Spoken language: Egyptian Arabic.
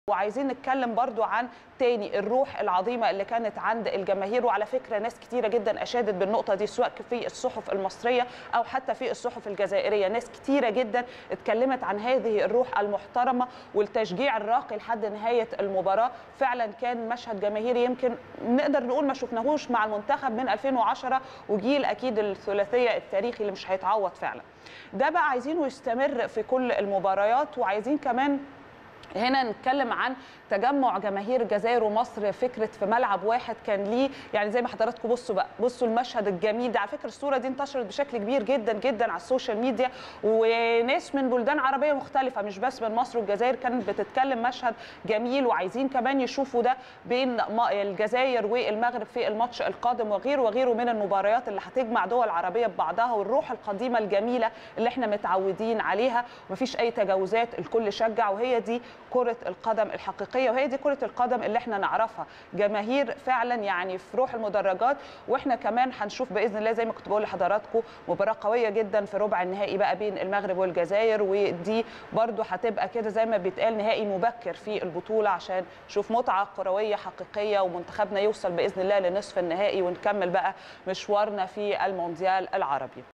وعايزين نتكلم برضو عن تاني الروح العظيمه اللي كانت عند الجماهير وعلى فكره ناس كتيره جدا اشادت بالنقطه دي سواء في الصحف المصريه او حتى في الصحف الجزائريه ناس كتيره جدا اتكلمت عن هذه الروح المحترمه والتشجيع الراقي لحد نهايه المباراه فعلا كان مشهد جماهيري يمكن نقدر نقول ما شفناهوش مع المنتخب من 2010 وجيل اكيد الثلاثيه التاريخي اللي مش هيتعوض فعلا ده بقى عايزينه يستمر في كل المباريات وعايزين كمان هنا نتكلم عن تجمع جماهير الجزائر ومصر فكره في ملعب واحد كان ليه يعني زي ما حضراتكم بصوا بقى بصوا المشهد الجميل ده على فكره الصوره دي انتشرت بشكل كبير جدا جدا على السوشيال ميديا وناس من بلدان عربيه مختلفه مش بس من مصر والجزائر كانت بتتكلم مشهد جميل وعايزين كمان يشوفوا ده بين الجزائر والمغرب في الماتش القادم وغيره وغيره من المباريات اللي هتجمع دول عربيه ببعضها والروح القديمه الجميله اللي احنا متعودين عليها ومفيش اي تجاوزات الكل شجع وهي دي كرة القدم الحقيقية وهي دي كرة القدم اللي احنا نعرفها جماهير فعلا يعني في روح المدرجات واحنا كمان هنشوف بإذن الله زي ما كنت بقول لحضراتكم مباراة قوية جدا في ربع النهائي بقى بين المغرب والجزائر ودي برضو هتبقى كده زي ما بيتقال نهائي مبكر في البطولة عشان نشوف متعة كروية حقيقية ومنتخبنا يوصل بإذن الله لنصف النهائي ونكمل بقى مشوارنا في المونديال العربي